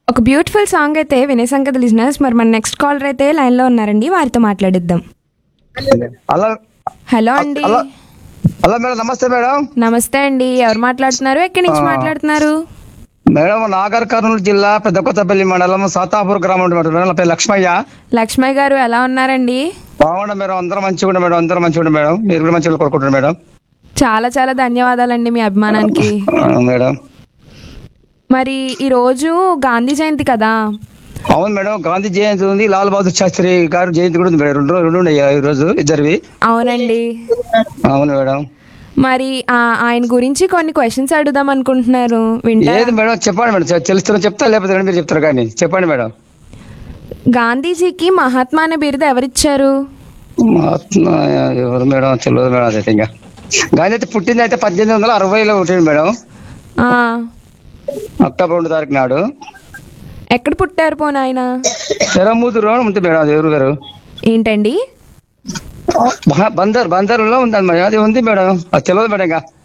ఒక beautiful song అయితే వినేసాం కదా లిజినర్స్ మరి మన నెక్స్ట్ కాలర్ అయితే లైన్లో ఉన్నారండి వారితో మాట్లాడిద్దాం హలో హలో అండి హలో హలో మేడం నమస్తే మేడం నమస్తే అండి ఎవరు మాట్లాడుతున్నారు ఎక్కడి నుంచి మాట్లాడుతున్నారు మేడం నాగర్ కర్నూలు జిల్లా పెద్ద కొత్తపల్లి మండలం సాతాపూర్ గ్రామం ఉంటుంది మేడం నా పేరు లక్ష్మయ్య లక్ష్మయ్య గారు ఎలా ఉన్నారండి బాగుండ మేడం అందరం మంచిగా ఉండే మేడం అందరం మంచిగా ఉండే మేడం మీరు కూడా మంచిగా కోరుకుంటారు మేడం చాలా చాలా ధన్యవాదాలండి మీ అభిమానానికి ఆ, మేడం మరి ఈరోజు గాంధీ జయంతి కదా అవును మేడం గాంధీ జయంతి ఉంది లాల్ బహదూర్ శాస్త్రి గారు జయంతి కూడా ఉంది మేడం రెండు రెండు ఉన్నాయి ఈ రోజు ఇద్దరివి అవునండి అవును మేడం మరి ఆ- ఆయన గురించి కొన్ని క్వశ్చన్స్ అడుగుదాం అనుకుంటున్నారు వింటా ఏది మేడం చెప్పండి మేడం చె- తెలుస్తున్నా చెప్తా లేకపోతే రెండు మీరు చెప్తారు కానీ చెప్పండి మేడం గాంధీజీకి మహాత్మా అనే బిరుదు ఎవరిచ్చారు మహాత్మా ఎవరు మేడం తెలియదు మేడం అదైతే ఇంకా గాంధీ అయితే పుట్టింది అయితే పద్దెనిమిది వందల అరవైలో పుట్టింది మేడం ఆ, అక్టోబర్ రెండు తారీఖు నాడు ఎక్కడ పుట్టారు పోను ఆయన తెరమూతురు అని ఉంటుంది మేడం అది ఎవరు గారు ఏంటండి బ- బందర్ బందర్లో ఉంది అది అది ఉంది మేడం అది తెలియదు మేడం ఇంకా